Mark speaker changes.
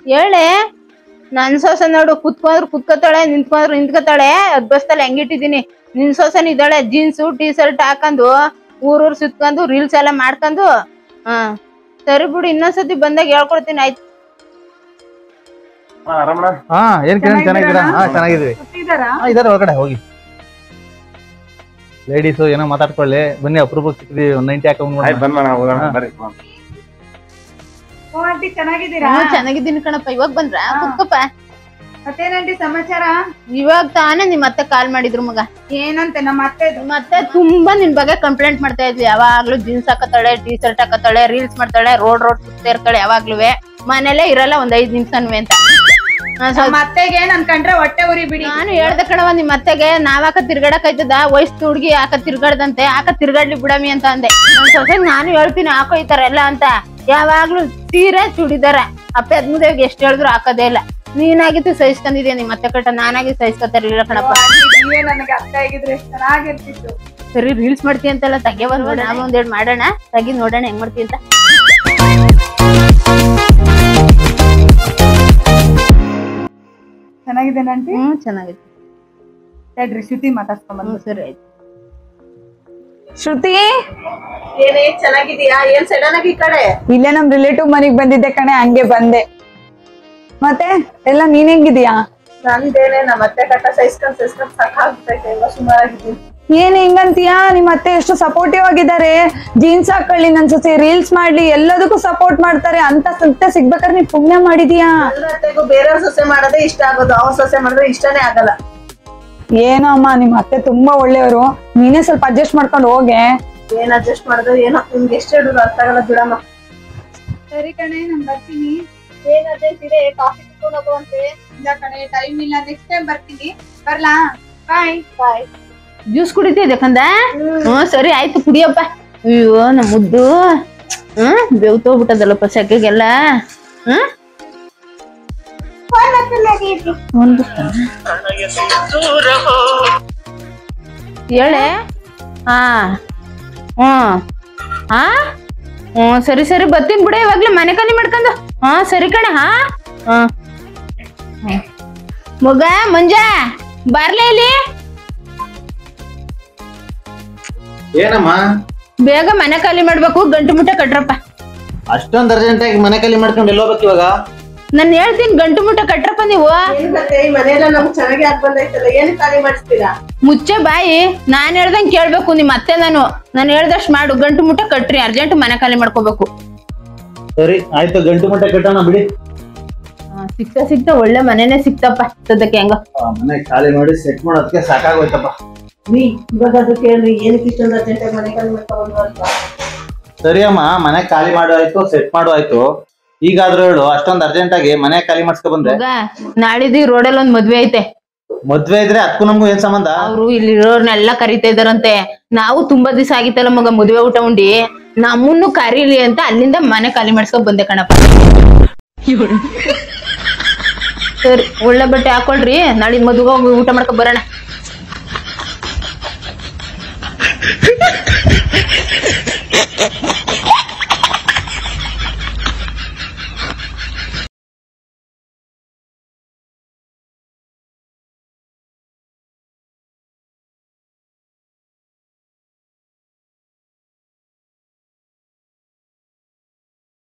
Speaker 1: ಹೇಳೆ ನನ್ ಸೊಸೆ ನೋಡು ಕುತ್ಕೊಂಡ್ರು ಕುತ್ಕೋತಾಳೆ ನಿಂತ್ಕೊಂಡ್ರು ನಿಂತ್ಕೋತಾಳೆ ಅದ್ ಬಸ್ತಲ್ಲಿ ಹೆಂಗಿಟ್ಟಿದೀನಿ ನಿನ್ ಸೊಸೆನ್ ಇದ್ದಾಳೆ ಜೀನ್ಸು ಟೀ ಶರ್ಟ್ ಹಾಕೊಂಡು ಊರೂರ್ ಸುತ್ಕೊಂಡು ರೀಲ್ಸ್ ಎಲ್ಲ ಮಾಡ್ಕೊಂಡು ಹಾ ಸರಿ ಬಿಡು ಇನ್ನೊಂದ್ಸತಿ ಬಂದಾಗ ಹೇಳ್ಕೊಡ್ತೀನಿ ಆಯ್ತು
Speaker 2: ಆರಾಮಣ
Speaker 3: ಹಾ ಏನ್ ಕಿರಣ್ ಚೆನ್ನಾಗಿದ್ದೀರಾ ಹಾ ಚೆನ್ನಾಗಿದ್ದೀವಿ ಹಾ ಇದಾರೆ ಹೊರಗಡೆ ಹೋಗಿ ಲೇಡೀಸು ಏನೋ ಮಾತಾಡ್ಕೊಳ್ಳಿ ಬನ್ನಿ ಅಪರೂಪಕ್ಕೆ ಸಿಕ್ಕಿದ್ವಿ ಒಂದ್ ನೈಂಟಿ
Speaker 2: ಆಯ್ತು
Speaker 3: ಹಾಕೊಂಡ್
Speaker 2: ಬಂದ್ಮಣ ಹೋಗೋಣ
Speaker 3: ಹಾ.
Speaker 2: ಬರ್ರಿ
Speaker 4: ಓ ಆಂಟಿ ಚೆನ್ನಾಗಿದ್ದೀರಾ
Speaker 1: ಹ್ಮ್, ಚೆನ್ನಾಗಿದ್ದೀನಿ ಕಣಪ್ಪ ಇವಾಗ ಬಂದ್ರ ಕುತ್ಕೋಪ
Speaker 4: ಮತ್ತೇನಂಟಿ ಸಮಾಚಾರ
Speaker 1: ಇವಾಗ ತಾನೇ ನಿಮ್ ಅತ್ತೆ ಕಾಲ್ ಮಾಡಿದ್ರು ಮಗ
Speaker 4: ಏನಂತೆ ನಮ್ಮ ಅತ್ತೆ
Speaker 1: ಮತ್ತೆ ತುಂಬಾ ನಿನ್ ಬಗ್ಗೆ ಕಂಪ್ಲೇಂಟ್ ಮಾಡ್ತಾ ಇದ್ವಿ ಯಾವಾಗ್ಲೂ ಜೀನ್ಸ್ ಹಾಕತಾಳೆ ಟೀ ಶರ್ಟ್ ಹಾಕತಾಳೆ ರೀಲ್ಸ್ ಮಾಡ್ತಾಳೆ ರೋಡ್ ರೋಡ್ ಸುತ್ತಾ ಇರ್ತಾಳೆ ಯಾವಾಗ್ಲೂ ಮನೇಲೆ ಇರಲ್ಲ ಒಂದ್ ಐದ್ ನಿಮಿಷನ್ವೆ ಅಂತ ನಾನ್ ಸ್ವಲ್ಪ-
Speaker 4: ನಮ್ಮ ಅತ್ತೆಗೆ ನನ್ ಕಂಡ್ರೆ ಹೊಟ್ಟೆ ಉರಿ ಬಿಡಿ
Speaker 1: ನಾನು ಹೇಳ್ದೆ ಕಣವ ನಿಮ್ ಅತ್ತೆಗೆ ನಾವ್ ಹಾಕ ತಿರ್ಗಾಡಕ್ ಆಯ್ತದ ವಯಸ್ಸು ಹುಡ್ಗಿ ಹಾಕ ತಿರ್ಗಾಡ್ದಂತೆ ಹಾಕ ತಿರ್ಗಾಡ್ಲಿ ಬಿಡಮಿ ಅಂತ ಅಂದೆ ನನ್ ಸೊಸೆ ನಾನು ಹೇಳ್ತೀನಿ ಹಾಕೋ ಈ ತರ ಎಲ್ಲ ಅಂತ ಯಾವಾಗ್ಲೂ ಸೀರೆ ಚೂಡಿದಾರ ಅಪ್ಪ ಅದ್ಮುದೇವ್ಗೆ ಎಷ್ಟ್ ಹೇಳಿದ್ರು ಹಾಕೋದೇ ಇಲ್ಲ ನೀನಾಗಿತ್ತು ಸಹಿಸ್ಕೊಂಡಿದ್ಯಾ ನಿಮ್ ಅತ್ತೆ ಕಟ್ಟ ನಾನಾಗಿ ಸಹಿಸ್ಕೊತಾರಿಲ್ಲ ಕಣಪ್ಪ
Speaker 4: ನೀವೇ ನನಗೆ ಅತ್ತೆ ಆಗಿದ್ರೆ ಎಷ್ಟ್ ಚೆನ್ನಾಗಿರ್ತಿತ್ತು
Speaker 1: ಸರಿ ರೀಲ್ಸ್ ಮಾಡ್ತೀಯ ಅಂತೆಲ್ಲ ತೆಗೆ ಬಂದ್ ನಾವು ಒಂದೆರಡು ಮಾಡೋಣ ತೆಗಿ ನೋಡೋಣ ಹೆಂಗ್ ಮಾಡ್ತೀಯ ಅಂತ
Speaker 4: ಚೆನ್ನಾಗಿದ್ದೇನಂಟಿ
Speaker 1: ಹ್ಮ್ ಚೆನ್ನಾಗಿದೆ
Speaker 4: ತಡ್ರಿ ಶ್ರುತಿ ಮಾತಾಡ್ಸ್ಕೊಂಡ್
Speaker 1: ಹ್ಮ್ ಸರಿ ಆಯ್ತು
Speaker 5: ಶ್ರುತಿ
Speaker 6: ಏನೇ ಚೆನ್ನಾಗಿದೀಯಾ ಏನ್ ಸಡನ್ ಆಗಿ ಈ ಕಡೆ
Speaker 5: ಇಲ್ಲೇ ನಮ್ ರಿಲೇಟಿವ್ ಮನೆಗ್ ಬಂದಿದ್ದೆ ಕಣೆ ಹಂಗೆ ಬಂದೆ ಮತ್ತೆ ಎಲ್ಲ ನೀನ್ ಹೆಂಗಿದೀಯಾ
Speaker 6: ನಂದೇನೆ ನಮ್ಮ ಅತ್ತೆ ಕಟ್ಟ ಸೈಸ್ಕೊಂಡ್ ಸೈಸ್ಕೊಂಡ್ ಸಾಕಾಗ್ತೈತೆ ಎಲ್ಲ ಸುಮಾರಾಗಿದ್ದೀನಿ
Speaker 5: ಏನ್ ಹೆಂಗಂತೀಯಾ ನಿಮ್ ಅತ್ತೆ ಎಷ್ಟು ಸಪೋರ್ಟಿವ್ ಆಗಿದ್ದಾರೆ ಜೀನ್ಸ್ ಹಾಕೊಳ್ಳಿ ನನ್ ಸೊಸೆ ರೀಲ್ಸ್ ಮಾಡ್ಲಿ ಎಲ್ಲದಕ್ಕೂ ಸಪೋರ್ಟ್ ಮಾಡ್ತಾರೆ ಅಂತ ಸತ್ಯ ಸಿಗ್ಬೇಕಾದ್ರೆ ನೀ ಪುಣ್ಯ ಮಾಡಿದೀಯಾ
Speaker 6: ಎಲ್ಲ ಅತ್ತೆಗೂ ಬೇರೆಯವ್ರ ಸೊಸೆ ಮಾಡೋದೇ ಇಷ್ಟ ಆಗೋದು ಅವ್ರ ಸೊಸೆ ಮಾಡಿದ್ರೆ ಇಷ್ಟನೇ ಆಗಲ್ಲ
Speaker 5: ಏನೋ ಅಮ್ಮ ನಿಮ್ ಅತ್ತೆ ತುಂಬಾ ಒಳ್ಳೆಯವರು ನೀನೇ ಸ್ವಲ್ಪ ಅಡ್ಜಸ್ಟ್ ಮಾಡ್ಕೊಂಡು ಹೋಗೆ
Speaker 6: ಏನ್ ಅಡ್ಜಸ್ಟ್ ಮಾಡಿದ್ರೆ ಏನೋ ನಿಮ್ಗೆ ಎಷ್ಟು ಹೇಳಿದ್ರು ಅರ್ಥ ಆಗಲ್ಲ ಬಿಡಮ್ಮ
Speaker 4: ಸರಿ ಕಣೆ ನಾನ್ ಬರ್ತೀನಿ
Speaker 6: ಏನ್ ಅರ್ಜೆಂಟ್ ಇದೆ ಕಾಫಿ ಕುತ್ಕೊಂಡು ಹೋಗುವಂತೆ
Speaker 4: ಇಲ್ಲ ಕಣೆ ಟೈಮ್ ಇಲ್ಲ ನೆಕ್ಸ್ಟ್ ಟೈಮ್ ಬರ್ತೀನಿ ಬರ್ಲಾ ಬಾಯ್
Speaker 6: ಬಾಯ್
Speaker 1: ಜ್ಯೂಸ್ ಕುಡಿತಿದ್ದೆ ಕಂದ ಹ್ಮ್ ಸರಿ ಆಯ್ತು ಕುಡಿಯಪ್ಪ ಅಯ್ಯೋ ನಮ್ಮ ಮುದ್ದು ಹ್ಮ್ ಬೆವ್ತೋಗ್ಬಿಟ್ಟದಲ್ಲಪ್ಪ ಸೆಕೆಗೆಲ್ಲ ಹ್ಮ್ ಒಂದು ಹೇಳೆ ಹಾ ಹ್ಮ್ ಹಾ ಹ್ಮ್ ಸರಿ ಸರಿ ಬರ್ತೀನಿ ಬಿಡ ಇವಾಗ್ಲೇ ಮನೆ ಖಾಲಿ ಮಾಡ್ಕೊಂಡು ಹಾ ಸರಿ ಕಣೆ ಹಾ ಹಾ ಹ್ಮ್. ಮಗ ಮಂಜ ಬರ್ಲೇ ಇಲ್ಲಿ
Speaker 3: ಏನಮ್ಮ
Speaker 1: ಬೇಗ ಮನೆ ಖಾಲಿ ಮಾಡ್ಬೇಕು ಗಂಟು ಮುಟ್ಟೆ ಕಟ್ರಪ್ಪ
Speaker 3: ಅಷ್ಟೊಂದ್ ಅರ್ಜೆಂಟ್ ಆಗಿ ಮನೆ ಖಾಲಿ ಮಾಡ್ಕೊಂಡು ಎಲ್ಲಿ ಹೋಗ್ಬೇಕು ಇವಾಗ
Speaker 1: ನಾನು ಹೇಳ್ತೀನಿ ಗಂಟು ಮುಟ್ಟೆ ಕಟ್ರಪ್ಪ ನೀವು
Speaker 6: ಏನ್ ಮತ್ತೆ ಈ ಮನೆಯೆಲ್ಲ ನಮ್ಗ್ ಚೆನ್ನಾಗಿ ಆಗ್ ಬಂದೈತಲ್ಲ ಏನ್ ಖಾಲಿ ಮಾಡಿಸ್ತೀರಾ
Speaker 1: ಮುಚ್ಚೆ ಬಾಯಿ ನಾನ್ ಹೇಳ್ದಂಗ್ ಕೇಳ್ಬೇಕು ನಿಮ್ ಅತ್ತೆ ನಾನು ನಾನು ಹೇಳ್ದಷ್ಟ್ ಮಾಡು ಗಂಟು ಮುಟ್ಟೆ ಕಟ್ರಿ ಅರ್ಜೆಂಟ್ ಮನೆ ಖಾಲಿ ಮಾಡ್ಕೋಬೇಕು
Speaker 3: ಸರಿ ಆಯ್ತು ಗಂಟು ಮಟ್ಟ ಕಟ್ಟೋಣ ಬಿಡಿ
Speaker 1: ಆ, ಸಿಕ್ತಾ ಸಿಕ್ತಾ ಒಳ್ಳೆ ಮನೆನೇ ಸಿಕ್ತಪ್ಪ ಸದ್ಯಕ್ಕೆ ಹೆಂಗ
Speaker 3: ಆ, ಮನೆ ಖಾಲಿ ಮಾಡಿ ಸೆಟ್ ಮಾಡೋದಕ್ಕೆ ಸಾಕಾಗೋಯ್ತಪ್ಪ
Speaker 6: ನೀ ಇವಾಗ ಅದು ಕೇಳ್ರಿ ಏನಕ್ಕೆ ಇಷ್ಟೊಂದು ಅರ್ಜೆಂಟ್ ಆಗಿ ಮನೆ ಖಾಲಿ ಮಾಡ್ಕೊಂಡು ಅಂತ
Speaker 3: ಸರಿ ಅಮ್ಮ ಮನೆ ಖಾಲಿ ಮಾಡೋ ಆಯ್ತು ಸೆಟ್ ಮಾಡೋ ಆಯ್ತು ಈಗಾದ್ರೂ ಹೇಳು ಅಷ್ಟೊಂದ್ ಅರ್ಜೆಂಟ್ ಆಗಿ ಮನೆ ಖಾಲಿ ಮಾಡ್ಸ್ಕೊ ಬಂದೆ
Speaker 1: ಮಗ ನಾಳಿದ್ದು ಈ ರೋಡಲ್ಲಿ ಒಂದ್ ಮದ್ವೆ ಐತೆ
Speaker 3: ಮದ್ವೆ ಇದ್ರೆ ಅದಕ್ಕೂ ನಮಗೂ ಏನ್ ಸಂಬಂಧ
Speaker 1: ಅವ್ರು ಇಲ್ಲಿರೋರ್ನೆಲ್ಲ ಕರಿತಾ ಇದಾರಂತೆ ನಾವು ತುಂಬಾ ದಿವಸ ಆಗಿತ್ತಲ್ಲ ಮಗ ಮದ್ವೆ ಊಟ ಉಂಡಿ ನಮ್ಮನ್ನು ಕರೀಲಿ ಅಂತ ಅಲ್ಲಿಂದ ಮನೆ ಖಾಲಿ ಮಾಡ್ಸ್ಕೊಂಡ್ ಬಂದೆ ಕಣಪ್ಪ ಸರಿ ಒಳ್ಳೆ ಬಟ್ಟೆ ಹಾಕೊಳ್ರಿ ನಾಳೆ ಮದ್ವೆ ಹೋಗಿ ಊಟ ಮಾಡ್ಕೊಂಡ್ ಬರೋಣ